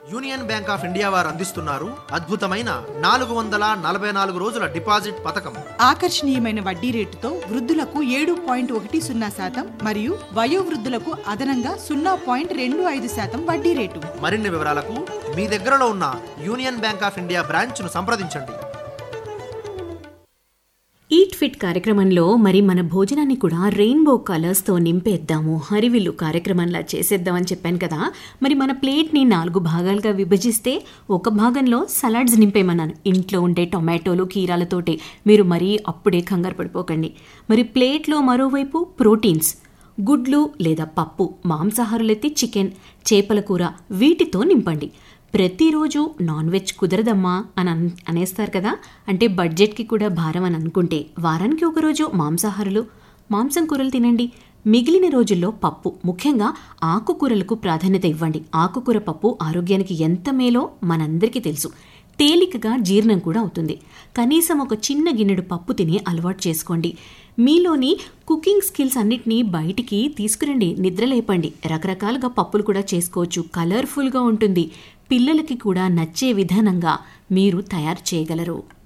union Bank of India వారు అందిస్తున్నారు అద్భుతమైన నాలుగు వందల నలభై నాలుగు రోజుల డిపాజిట్ పథకం ఆకర్షణీయమైన వడ్డీ రేటుతో వృద్ధులకు ఏడు పాయింట్ ఒకటి సున్నా శాతం మరియు వయోవృద్ధులకు అదనంగా సున్నా పాయింట్ రెండు ఐదు శాతం వడ్డీ రేటు మరిన్ని వివరాలకు మీ దగ్గరలో ఉన్న యూనియన్ బ్యాంక్ ఆఫ్ ఇండియా బ్రాంచ్ను సంప్రదించండి ఈట్ ఫిట్ కార్యక్రమంలో మరి మన భోజనాన్ని కూడా రెయిన్బో కలర్స్తో నింపేద్దాము హరివిల్లు కార్యక్రమంలా చేసేద్దామని చెప్పాను కదా మరి మన ప్లేట్ని నాలుగు భాగాలుగా విభజిస్తే ఒక భాగంలో సలాడ్స్ నింపేమన్నాను ఇంట్లో ఉండే టొమాటోలు కీరాలతోటే మీరు మరీ అప్పుడే కంగారు పడిపోకండి మరి ప్లేట్లో మరోవైపు ప్రోటీన్స్ గుడ్లు లేదా పప్పు మాంసాహారులైతే చికెన్ చేపల కూర వీటితో నింపండి ప్రతిరోజు నాన్ వెజ్ కుదరదమ్మా అని అన్ అనేస్తారు కదా అంటే బడ్జెట్కి కూడా భారం అని అనుకుంటే వారానికి ఒకరోజు మాంసాహారులు మాంసం కూరలు తినండి మిగిలిన రోజుల్లో పప్పు ముఖ్యంగా ఆకుకూరలకు ప్రాధాన్యత ఇవ్వండి ఆకుకూర పప్పు ఆరోగ్యానికి ఎంత మేలో మనందరికీ తెలుసు తేలికగా జీర్ణం కూడా అవుతుంది కనీసం ఒక చిన్న గిన్నెడు పప్పు తిని అలవాటు చేసుకోండి మీలోని కుకింగ్ స్కిల్స్ అన్నిటినీ బయటికి తీసుకురండి నిద్రలేపండి రకరకాలుగా పప్పులు కూడా చేసుకోవచ్చు కలర్ఫుల్గా ఉంటుంది పిల్లలకి కూడా నచ్చే విధానంగా మీరు తయారు చేయగలరు